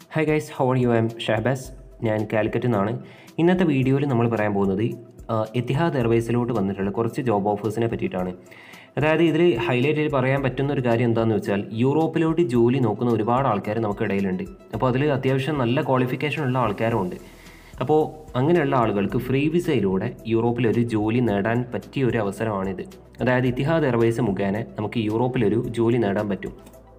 hi guys how are you I'm Shahbaz ഞാൻ കാലിക്കറ്റിൽ നിന്നാണ് ഇന്നത്തെ വീഡിയോയിൽ നമ്മൾ പറയാൻ പോകുന്നത് ആ, എത്തിഹാദ് എയർവേസിലോട്ട് വന്നിട്ടുള്ള കുറച്ച് ജോബ് ഓഫേഴ്സിനെ പറ്റിയിട്ടാണ് അതായത് ഇതിൽ ഹൈലൈറ്റ് ചെയ്ത് പറയാൻ പറ്റുന്ന ഒരു കാര്യം എന്താണെന്ന് വെച്ചാൽ യൂറോപ്പിലോട്ട് ജോലി നോക്കുന്ന ഒരുപാട് ആൾക്കാർ നമുക്കിടയിലുണ്ട് അപ്പോൾ അതിൽ അത്യാവശ്യം നല്ല ക്വാളിഫിക്കേഷൻ ഉള്ള ആൾക്കാരും ഉണ്ട് അപ്പോൾ അങ്ങനെയുള്ള ആളുകൾക്ക് ഫ്രീ വിസയിലൂടെ യൂറോപ്പിൽ ഒരു ജോലി നേടാൻ പറ്റിയ ഒരു അവസരമാണിത് അതായത് ഇത്തിഹാദ് എയർവേസ് മുഖേന നമുക്ക് യൂറോപ്പിലൊരു ജോലി നേടാൻ പറ്റും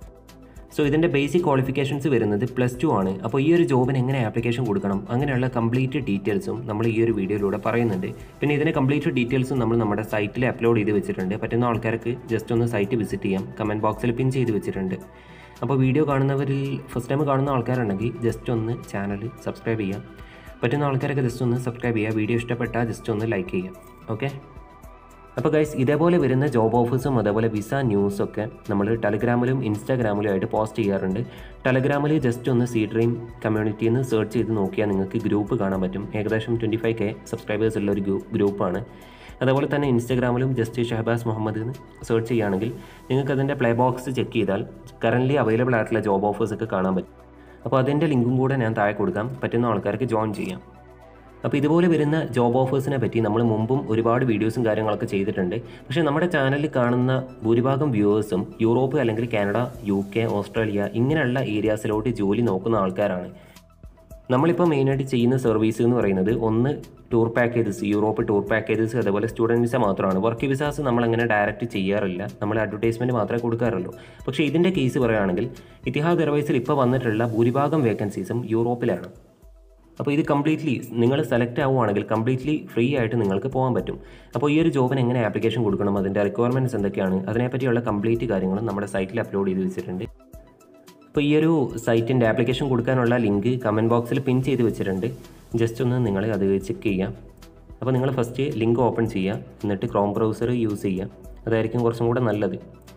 സോ ഇതിൻ്റെ ബേസിക് ക്വാളിഫിക്കേഷൻസ് വരുന്നത് പ്ലസ് ടു ആണ് അപ്പോൾ ഈ ഒരു ജോബിന് എങ്ങനെ ആപ്ലിക്കേഷൻ കൊടുക്കണം അങ്ങനെയുള്ള കംപ്ലീറ്റ് ഡീറ്റെയിൽസും നമ്മൾ ഈ ഒരു വീഡിയോയിലൂടെ പറയുന്നുണ്ട് പിന്നെ ഇതിൻ്റെ കംപ്ലീറ്റ് ഡീറ്റെയിൽസും നമ്മൾ നമ്മുടെ സൈറ്റിൽ അപ്ലോഡ് ചെയ്ത് വെച്ചിട്ടുണ്ട് പറ്റുന്ന ആൾക്കാർക്ക് ജസ്റ്റ് ഒന്ന് സൈറ്റ് വിസിറ്റ് ചെയ്യാം കമൻറ്റ് ബോക്സിൽ പിൻ ചെയ്ത് വെച്ചിട്ടുണ്ട് അപ്പോൾ വീഡിയോ കാണുന്നവരിൽ ഫസ്റ്റ് ടൈം കാണുന്ന ആൾക്കാരുണ്ടെങ്കിൽ ജസ്റ്റ് ഒന്ന് ചാനൽ സബ്സ്ക്രൈബ് ചെയ്യാം പറ്റുന്ന ആൾക്കാരൊക്കെ ജസ്റ്റ് ഒന്ന് സബ്സ്ക്രൈബ് ചെയ്യുക വീഡിയോ ഇഷ്ടപ്പെട്ടാൽ ജസ്റ്റ് ഒന്ന് ലൈക്ക് ചെയ്യാം ഓക്കെ അപ്പോൾ ഗൈസ് ഇതേപോലെ വരുന്ന ജോബ് ഓഫേഴ്സും അതേപോലെ വിസ ന്യൂസൊക്കെ നമ്മൾ ടെലഗ്രാമിലും ഇൻസ്റ്റാഗ്രാമിലും ആയിട്ട് പോസ്റ്റ് ചെയ്യാറുണ്ട് ടെലഗ്രാമിൽ ജസ്റ്റ് ഒന്ന് സി ഡ്രീം കമ്മ്യൂണിറ്റിയിൽ നിന്ന് സെർച്ച് ചെയ്ത് നോക്കിയാൽ നിങ്ങൾക്ക് ഗ്രൂപ്പ് കാണാൻ പറ്റും ഏകദേശം ട്വൻറ്റി ഫൈവ് കെ സബ്സ്ക്രൈബേഴ്സ് ഉള്ള ഒരു ഗ്രൂപ്പാണ് അതേപോലെ തന്നെ ഇൻസ്റ്റാഗ്രാമിലും ജസ്റ്റ് ഷഹബാസ് മുഹമ്മദ് എന്ന് സെർച്ച് ചെയ്യുകയാണെങ്കിൽ നിങ്ങൾക്ക് അതിൻ്റെ പ്ലേ ബോക്സ് ചെക്ക് ചെയ്താൽ കറൻ്റ്ലി അവൈലബിൾ ആയിട്ടുള്ള ജോബ് ഓഫേഴ്സ് ഒക്കെ കാണാൻ പറ്റും അപ്പോൾ അതിൻ്റെ ലിങ്കും കൂടെ ഞാൻ താഴെ കൊടുക്കാം പറ്റുന്ന ആൾക്കാർക്ക് ജോയിൻ ചെയ്യാം അപ്പോൾ ഇതുപോലെ വരുന്ന ജോബ് ഓഫേഴ്സിനെ പറ്റി നമ്മൾ മുമ്പും ഒരുപാട് വീഡിയോസും കാര്യങ്ങളൊക്കെ ചെയ്തിട്ടുണ്ട് പക്ഷേ നമ്മുടെ ചാനലിൽ കാണുന്ന ഭൂരിഭാഗം വ്യൂവേഴ്സും യൂറോപ്പ് അല്ലെങ്കിൽ കാനഡ യു കെ ഓസ്ട്രേലിയ ഇങ്ങനെയുള്ള ഏരിയാസിലോട്ട് ജോലി നോക്കുന്ന ആൾക്കാരാണ് നമ്മളിപ്പോൾ മെയിനായിട്ട് ചെയ്യുന്ന സർവീസ് എന്ന് പറയുന്നത് ഒന്ന് tour packages Europe tour packages അതേപോലെ സ്റ്റുഡൻറ്റ് വിസ മാത്രമാണ് വർക്ക് വിസാസ് നമ്മൾ അങ്ങനെ ഡയറക്റ്റ് ചെയ്യാറില്ല നമ്മൾ അഡ്വർടൈസ്മെൻറ്റ് മാത്രമേ കൊടുക്കാറുള്ളൂ പക്ഷേ ഇതിൻ്റെ കേസ് പറയുകയാണെങ്കിൽ ഇത്തിഹാദ് എയർവൈസിൽ ഇപ്പോൾ വന്നിട്ടുള്ള ഭൂരിഭാഗം വേക്കൻസീസും യൂറോപ്പിലാണ് അപ്പോൾ ഇത് കംപ്ലീറ്റ്ലി നിങ്ങൾ സെലക്ട് ആവുകയാണെങ്കിൽ കംപ്ലീറ്റ്ലി ഫ്രീ ആയിട്ട് നിങ്ങൾക്ക് പോകാൻ പറ്റും അപ്പോൾ ഈ ഒരു ജോബിന് എങ്ങനെ ആപ്ലിക്കേഷൻ കൊടുക്കണം അതിൻ്റെ റിക്വയർമെൻറ്റ്സ് എന്തൊക്കെയാണ് അതിനെപ്പറ്റിയുള്ള കംപ്ലീറ്റ് കാര്യങ്ങളും നമ്മുടെ സൈറ്റിൽ അപ്ലോഡ് ചെയ്ത് വെച്ചിട്ടുണ്ട് അപ്പോൾ ഈ ഒരു സൈറ്റിൻ്റെ ആപ്ലിക്കേഷൻ കൊടുക്കാനുള്ള ലിങ്ക് കമൻറ്റ് ബോക്സിൽ പിൻ ചെയ്ത് വെച്ചിട്ടുണ്ട് ജസ്റ്റ് ഒന്ന് നിങ്ങൾ അത് ചെക്ക് ചെയ്യാം അപ്പോൾ നിങ്ങൾ ഫസ്റ്റ് ലിങ്ക് ഓപ്പൺ ചെയ്യുക എന്നിട്ട് ക്രോം ബ്രൗസർ യൂസ് ചെയ്യുക അതായിരിക്കും കുറച്ചും കൂടെ നല്ലത്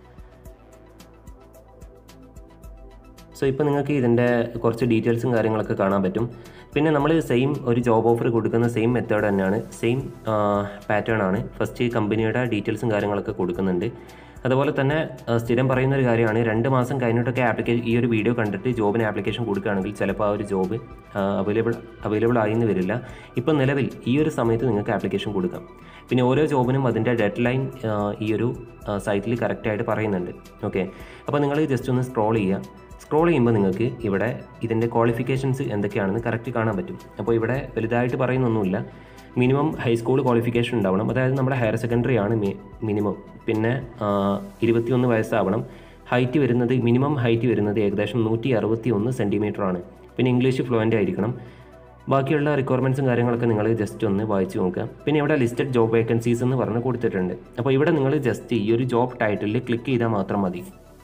സോ ഇപ്പോൾ നിങ്ങൾക്ക് ഇതിൻ്റെ കുറച്ച് ഡീറ്റെയിൽസും കാര്യങ്ങളൊക്കെ കാണാൻ പറ്റും പിന്നെ നമ്മൾ സെയിം ഒരു ജോബ് ഓഫർ കൊടുക്കുന്ന സെയിം മെത്തേഡ് തന്നെയാണ് സെയിം പാറ്റേൺ ആണ് ഫസ്റ്റ് കമ്പനിയുടെ ഡീറ്റെയിൽസും കാര്യങ്ങളൊക്കെ കൊടുക്കുന്നുണ്ട് അതുപോലെ തന്നെ ആ, സ്ഥിരം പറയുന്ന ഒരു കാര്യമാണ് രണ്ട് മാസം കഴിഞ്ഞിട്ടൊക്കെ ആപ്ലിക്കേഷൻ ഈ ഒരു വീഡിയോ കണ്ടിട്ട് ജോബിന് ആപ്ലിക്കേഷൻ കൊടുക്കുകയാണെങ്കിൽ ചിലപ്പോൾ ആ ഒരു ജോബ് അവൈലബിൾ അവൈലബിൾ ആയിന്ന് വരില്ല ഇപ്പം നിലവിൽ ഈ ഒരു സമയത്ത് നിങ്ങൾക്ക് ആപ്ലിക്കേഷൻ കൊടുക്കാം പിന്നെ ഓരോ ജോബിനും അതിൻ്റെ ഡെഡ് ലൈൻ ഈ ഒരു സൈറ്റിൽ കറക്റ്റായിട്ട് പറയുന്നുണ്ട് ഓക്കെ അപ്പോൾ നിങ്ങൾ ജസ്റ്റ് ഒന്ന് സ്ക്രോൾ ചെയ്യുക സ്ക്രോൾ ചെയ്യുമ്പോൾ നിങ്ങൾക്ക് ഇവിടെ ഇതിൻ്റെ ക്വാളിഫിക്കേഷൻസ് എന്തൊക്കെയാണെന്ന് കറക്റ്റ് കാണാൻ പറ്റും അപ്പോൾ ഇവിടെ വലുതായിട്ട് പറയുന്നൊന്നുമില്ല മിനിമം ഹൈസ്കൂൾ ക്വാളിഫിക്കേഷൻ ഉണ്ടാവണം അതായത് നമ്മുടെ ഹയർ സെക്കൻഡറി ആണ് മിനിമം പിന്നെ ഇരുപത്തിയൊന്ന് വയസ്സാവണം ഹൈറ്റ് വരുന്നത് മിനിമം ഹൈറ്റ് വരുന്നത് ഏകദേശം നൂറ്റി അറുപത്തി ഒന്ന് സെൻറ്റിമീറ്റർ ആണ് പിന്നെ ഇംഗ്ലീഷ് ഫ്ലുവൻ്റ് ആയിരിക്കണം ബാക്കിയുള്ള റിക്വയർമെൻറ്റ്സും കാര്യങ്ങളൊക്കെ നിങ്ങൾ ജസ്റ്റ് ഒന്ന് വായിച്ച് നോക്കുക പിന്നെ ഇവിടെ ലിസ്റ്റഡ് ജോബ് വേക്കൻസീസ് എന്ന് പറഞ്ഞ് കൊടുത്തിട്ടുണ്ട് അപ്പോൾ ഇവിടെ നിങ്ങൾ ജസ്റ്റ് ഈ ഒരു ജോബ് ടൈറ്റിലിൽ ക്ലിക്ക് ചെയ്താൽ മാത്രം മതി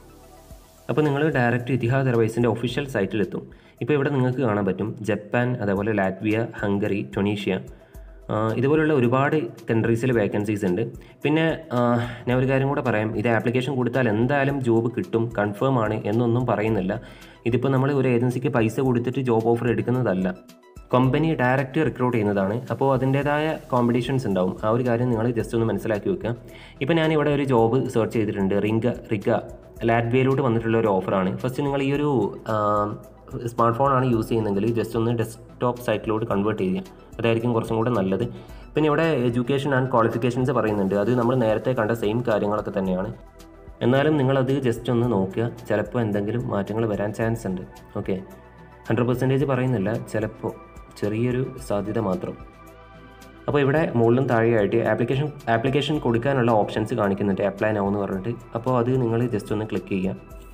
അപ്പോൾ നിങ്ങൾ ഡയറക്റ്റ് ഇത്തിഹാദ് എയർവൈസിൻ്റെ ഒഫീഷ്യൽ സൈറ്റിലെത്തും ഇപ്പോൾ ഇവിടെ നിങ്ങൾക്ക് കാണാൻ പറ്റും ജപ്പാൻ അതേപോലെ ലാറ്റ്വിയ ഹംഗറി ടൊണീഷ്യ ആ, ഇതുപോലുള്ള ഒരുപാട് കൺട്രീസിൽ വേക്കൻസീസ് ഉണ്ട് പിന്നെ ആ, ഞാൻ ഒരു കാര്യം കൂടെ പറയാം ഇത് ആപ്ലിക്കേഷൻ കൊടുത്താൽ എന്തായാലും ജോബ് കിട്ടും കൺഫേം ആണ് എന്നൊന്നും പറയുന്നില്ല ഇതിപ്പോൾ നമ്മൾ ഒരു ഏജൻസിക്ക് പൈസ കൊടുത്തിട്ട് ജോബ് ഓഫർ എടുക്കുന്നതല്ല കമ്പനി ഡയറക്റ്റ് റിക്രൂട്ട് ചെയ്യുന്നതാണ് അപ്പോൾ അതിൻ്റേതായ കോമ്പറ്റീഷൻസ് ഉണ്ടാവും ആ ഒരു കാര്യം നിങ്ങൾ ജസ്റ്റ് ഒന്ന് മനസ്സിലാക്കി വെക്കുക ഇപ്പോൾ ഞാനിവിടെ ഒരു ജോബ് സെർച്ച് ചെയ്തിട്ടുണ്ട് റിംഗ റിഗ ലാറ്റ്വിയയിലോട്ട് വന്നിട്ടുള്ള ഒരു ഓഫറാണ് ഫസ്റ്റ് നിങ്ങൾ ഈ ഒരു സ്മാർട്ട് ഫോണാണ് യൂസ് ചെയ്യുന്നതെങ്കിൽ ജസ്റ്റ് ഒന്ന് ഡെസ്ക്ടോപ്പ് സൈറ്റിലോട്ട് കൺവേർട്ട് ചെയ്യുക അതായിരിക്കും കുറച്ചും കൂടെ നല്ലത് പിന്നെ ഇവിടെ എഡ്യൂക്കേഷൻ ആൻഡ് ക്വാളിഫിക്കേഷൻസ് പറയുന്നുണ്ട് അത് നമ്മൾ നേരത്തെ കണ്ട സെയിം കാര്യങ്ങളൊക്കെ തന്നെയാണ് എന്നാലും നിങ്ങളത് ജസ്റ്റ് ഒന്ന് നോക്കുക ചിലപ്പോൾ എന്തെങ്കിലും മാറ്റങ്ങൾ വരാൻ ചാൻസ് ഉണ്ട് ഓക്കെ ഹൺഡ്രഡ് പെർസെൻറ്റേജ് പറയുന്നില്ല ചിലപ്പോൾ ചെറിയൊരു സാധ്യത മാത്രം അപ്പോൾ ഇവിടെ മുകളിലും താഴെയായിട്ട് ആപ്ലിക്കേഷൻ ആപ്ലിക്കേഷൻ കൊടുക്കാനുള്ള ഓപ്ഷൻസ് കാണിക്കുന്നുണ്ട് അപ്ലൈ നൗ എന്ന് പറഞ്ഞിട്ട് അപ്പോൾ അത് നിങ്ങൾ ജസ്റ്റ് ഒന്ന് ക്ലിക്ക് ചെയ്യുക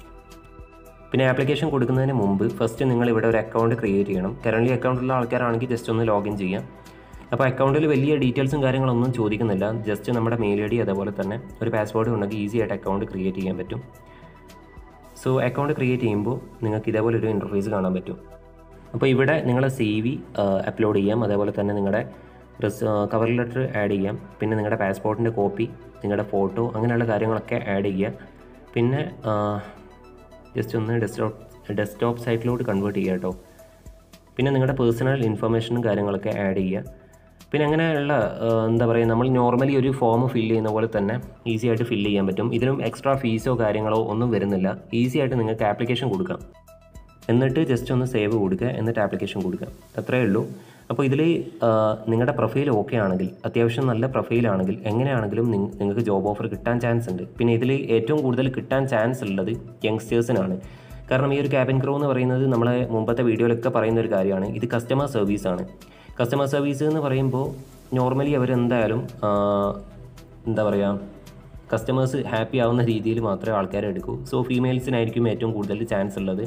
പിന്നെ ആപ്ലിക്കേഷൻ കൊടുക്കുന്നതിന് മുമ്പ് ഫസ്റ്റ് നിങ്ങൾ ഇവിടെ ഒരു അക്കൗണ്ട് ക്രിയേറ്റ് ചെയ്യണം കറൻലി അക്കൗണ്ടുള്ള ആൾക്കാരാണെങ്കിൽ ജസ്റ്റ് ഒന്ന് ലോഗിൻ ചെയ്യാം അപ്പോൾ അക്കൗണ്ടിൽ വലിയ ഡീറ്റെയിൽസും കാര്യങ്ങളൊന്നും ചോദിക്കുന്നില്ല ജസ്റ്റ് നമ്മുടെ മെയിൽ ഐ ഡി അതേപോലെ തന്നെ ഒരു പാസ്വേഡ് ഉണ്ടെങ്കിൽ ഈസി ആയിട്ട് അക്കൗണ്ട് ക്രിയേറ്റ് ചെയ്യാൻ പറ്റും സോ അക്കൗണ്ട് ക്രിയേറ്റ് ചെയ്യുമ്പോൾ നിങ്ങൾക്ക് ഇതേപോലെ ഒരു ഇൻ്റർഫേസ് കാണാൻ പറ്റും അപ്പോൾ ഇവിടെ നിങ്ങളെ സി വി അപ്ലോഡ് ചെയ്യാം അതേപോലെ തന്നെ നിങ്ങളുടെ റിസ് കവർ ലെറ്റർ ആഡ് ചെയ്യാം പിന്നെ നിങ്ങളുടെ പാസ്പോർട്ടിൻ്റെ കോപ്പി നിങ്ങളുടെ ഫോട്ടോ അങ്ങനെയുള്ള കാര്യങ്ങളൊക്കെ ആഡ് ചെയ്യുക പിന്നെ ജസ്റ്റ് ഒന്ന് ഡെസ്ക്ടോപ്പ് ഡെസ്ക്ടോപ്പ് സൈറ്റിലോട്ട് കൺവേർട്ട് ചെയ്യുക കേട്ടോ പിന്നെ നിങ്ങളുടെ പേഴ്സണൽ ഇൻഫർമേഷനും കാര്യങ്ങളൊക്കെ ആഡ് ചെയ്യുക പിന്നെ അങ്ങനെയുള്ള ആ, എന്താ പറയുക നമ്മൾ നോർമലി ഒരു ഫോം ഫില്ല് ചെയ്യുന്ന പോലെ തന്നെ ഈസി ആയിട്ട് ഫില്ല് ചെയ്യാൻ പറ്റും ഇതിനും എക്സ്ട്രാ ഫീസോ കാര്യങ്ങളോ ഒന്നും വരുന്നില്ല ഈസി ആയിട്ട് നിങ്ങൾക്ക് ആപ്ലിക്കേഷൻ കൊടുക്കാം എന്നിട്ട് ജസ്റ്റ് ഒന്ന് സേവ് കൊടുക്കുക എന്നിട്ട് ആപ്ലിക്കേഷൻ കൊടുക്കുക അത്രയേ ഉള്ളൂ അപ്പോൾ ഇതിൽ നിങ്ങളുടെ പ്രൊഫൈൽ ഓക്കെ ആണെങ്കിൽ അത്യാവശ്യം നല്ല പ്രൊഫൈലാണെങ്കിൽ എങ്ങനെയാണെങ്കിലും നിങ്ങ- നിങ്ങൾക്ക് ജോബ് ഓഫർ കിട്ടാൻ ചാൻസ് ഉണ്ട് പിന്നെ ഇതിൽ ഏറ്റവും കൂടുതൽ കിട്ടാൻ ചാൻസ് ഉള്ളത് യങ്സ്റ്റേഴ്സിനാണ് കാരണം ഈ ഒരു ക്യാബിൻ ക്രൂ എന്ന് പറയുന്നത് നമ്മളെ മുമ്പത്തെ വീഡിയോയിലൊക്കെ പറയുന്ന ഒരു കാര്യമാണ് ഇത് കസ്റ്റമർ സർവീസാണ് കസ്റ്റമർ സർവീസ് എന്ന് പറയുമ്പോൾ നോർമലി അവരെന്തായാലും ആ, എന്താ പറയുക കസ്റ്റമേഴ്സ് ഹാപ്പി ആവുന്ന രീതിയിൽ മാത്രമേ ആൾക്കാരെ എടുക്കൂ സോ ഫീമെയിൽസിനായിരിക്കും ഏറ്റവും കൂടുതൽ ചാൻസ് ഉള്ളത്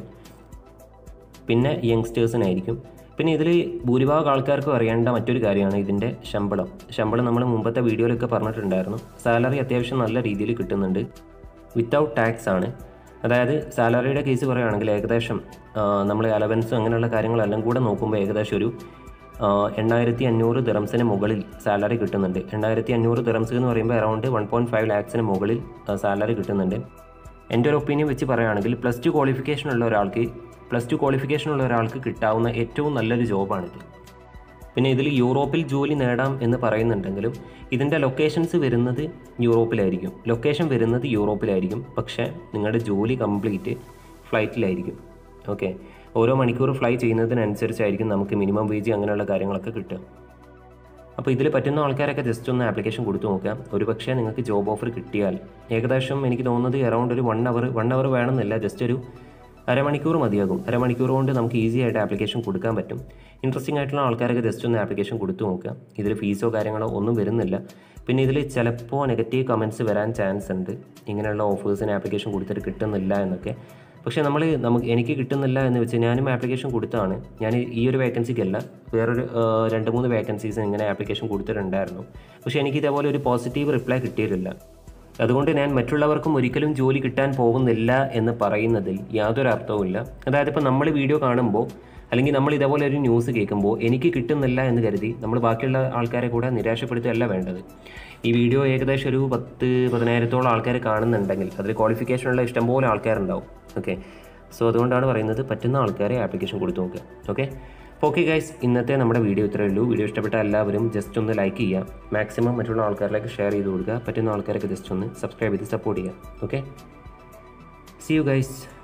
പിന്നെ യങ്സ്റ്റേഴ്സിനായിരിക്കും പിന്നെ ഇതിൽ ഭൂരിഭാഗം ആൾക്കാർക്കും അറിയേണ്ട മറ്റൊരു കാര്യമാണ് ഇതിൻ്റെ ശമ്പളം ശമ്പളം നമ്മൾ മുമ്പത്തെ വീഡിയോയിലൊക്കെ പറഞ്ഞിട്ടുണ്ടായിരുന്നു സാലറി അത്യാവശ്യം നല്ല രീതിയിൽ കിട്ടുന്നുണ്ട് വിത്തൗട്ട് ടാക്സ് ആണ് അതായത് സാലറിയുടെ കേസ് പറയുകയാണെങ്കിൽ ഏകദേശം നമ്മൾ അലവൻസ് അങ്ങനെയുള്ള കാര്യങ്ങളെല്ലാം കൂടെ നോക്കുമ്പോൾ ഏകദേശം ഒരു എണ്ണായിരത്തി അഞ്ഞൂറ് ദിറംസിന് മുകളിൽ സാലറി കിട്ടുന്നുണ്ട് എണ്ണായിരത്തി അഞ്ഞൂറ് ദിറംസ് എന്ന് പറയുമ്പോൾ അറൗണ്ട് വൺ പോയിൻറ്റ് ഫൈവ് ലാക്സിന് മുകളിൽ സാലറി കിട്ടുന്നുണ്ട് എൻ്റെ ഒരു ഒപ്പീനിയൻ വെച്ച് പറയുകയാണെങ്കിൽ പ്ലസ് ടു ക്വാളിഫിക്കേഷൻ ഉള്ള ഒരാൾക്ക് പ്ലസ് ടു ക്വാളിഫിക്കേഷൻ ഉള്ള ഒരാൾക്ക് കിട്ടാവുന്ന ഏറ്റവും നല്ലൊരു ജോബാണിത് പിന്നെ ഇതിൽ യൂറോപ്പിൽ ജോലി നേടാം എന്ന് പറയുന്നുണ്ടെങ്കിലും ഇതിൻ്റെ ലൊക്കേഷൻസ് വരുന്നത് യൂറോപ്പിലായിരിക്കും ലൊക്കേഷൻ വരുന്നത് യൂറോപ്പിലായിരിക്കും പക്ഷേ നിങ്ങളുടെ ജോലി കംപ്ലീറ്റ് ഫ്ലൈറ്റിലായിരിക്കും ഓക്കെ ഓരോ മണിക്കൂർ ഫ്ലൈ ചെയ്യുന്നതിനനുസരിച്ചായിരിക്കും നമുക്ക് മിനിമം വേജ് അങ്ങനെയുള്ള കാര്യങ്ങളൊക്കെ കിട്ടുക അപ്പോൾ ഇതിൽ പറ്റുന്ന ആൾക്കാരൊക്കെ ജസ്റ്റ് ഒന്ന് ആപ്ലിക്കേഷൻ കൊടുത്തു നോക്കാം ഒരു പക്ഷേ നിങ്ങൾക്ക് ജോബ് ഓഫർ കിട്ടിയാൽ ഏകദേശം എനിക്ക് തോന്നുന്നത് അറൗണ്ട് ഒരു വൺ അവർ വൺ അവർ വേണമെന്നില്ല ജസ്റ്റ് ഒരു അരമണിക്കൂർ മതിയാകും അരമണിക്കൂർ കൊണ്ട് നമുക്ക് ഈസി ആയിട്ട് ആപ്ലിക്കേഷൻ കൊടുക്കാൻ പറ്റും ഇൻട്രസ്റ്റിംഗ് ആയിട്ടുള്ള ആൾക്കാരൊക്കെ ജസ്റ്റ് ഒന്ന് ആപ്ലിക്കേഷൻ കൊടുത്തു നോക്കുക ഇതിൽ ഫീസോ കാര്യങ്ങളോ ഒന്നും വരുന്നില്ല പിന്നെ ഇതിൽ ചിലപ്പോൾ നെഗറ്റീവ് കമൻറ്റ്സ് വരാൻ ചാൻസ് ഉണ്ട് ഇങ്ങനെയുള്ള ഓഫേഴ്സിന് ആപ്ലിക്കേഷൻ കൊടുത്തിട്ട് കിട്ടുന്നില്ല എന്നൊക്കെ പക്ഷേ നമ്മൾ നമുക്ക് എനിക്ക് കിട്ടുന്നില്ല എന്ന് വെച്ച് ഞാനും ആപ്ലിക്കേഷൻ കൊടുത്തതാണ് ഞാൻ ഈ ഒരു വേക്കൻസിക്കല്ല വേറൊരു ആ, രണ്ട് മൂന്ന് വേക്കൻസീസ് ഇങ്ങനെ ആപ്ലിക്കേഷൻ കൊടുത്തിട്ടുണ്ടായിരുന്നു പക്ഷേ എനിക്ക് ഇതേപോലെ ഒരു പോസിറ്റീവ് റിപ്ലൈ കിട്ടിയിട്ടില്ല അതുകൊണ്ട് ഞാൻ മറ്റുള്ളവർക്കും ഒരിക്കലും ജോലി കിട്ടാൻ പോകുന്നില്ല എന്ന് പറയുന്നതിൽ യാതൊരു അർത്ഥവുമില്ല അതായത് ഇപ്പോൾ നമ്മൾ വീഡിയോ കാണുമ്പോൾ അല്ലെങ്കിൽ നമ്മൾ ഇതേപോലെ ഒരു ന്യൂസ് കേൾക്കുമ്പോൾ എനിക്ക് കിട്ടുന്നില്ല എന്ന് കരുതി നമ്മൾ ബാക്കിയുള്ള ആൾക്കാരെ കൂടെ നിരാശപ്പെടുത്തുകയല്ല വേണ്ടത് ഈ വീഡിയോ ഏകദേശം ഒരു പത്ത് പതിനായിരത്തോളം ആൾക്കാർ കാണുന്നുണ്ടെങ്കിൽ അതിൽ ക്വാളിഫിക്കേഷനുള്ള ഇഷ്ടംപോലെ ആൾക്കാരുണ്ടാവും ഓക്കെ സോ അതുകൊണ്ടാണ് പറയുന്നത് പറ്റുന്ന ആൾക്കാരെ ആപ്ലിക്കേഷൻ കൊടുത്തു നോക്കുക ഓക്കെ ഓക്കെ ഗൈസ് ഇന്നത്തെ നമ്മുടെ വീഡിയോ ഇത്രയേ ഉള്ളൂ വീഡിയോ ഇഷ്ടപ്പെട്ട എല്ലാവരും ജസ്റ്റ് ഒന്ന് ലൈക്ക് ചെയ്യുക മാക്സിമം മറ്റുള്ള ആൾക്കാരിലേക്ക് ഷെയർ ചെയ്ത് കൊടുക്കുക പറ്റുന്ന ആൾക്കാരൊക്കെ ജസ്റ്റ് ഒന്ന് സബ്സ്ക്രൈബ് ചെയ്ത് സപ്പോർട്ട് ചെയ്യുക ഓക്കെ സി യു ഗൈസ്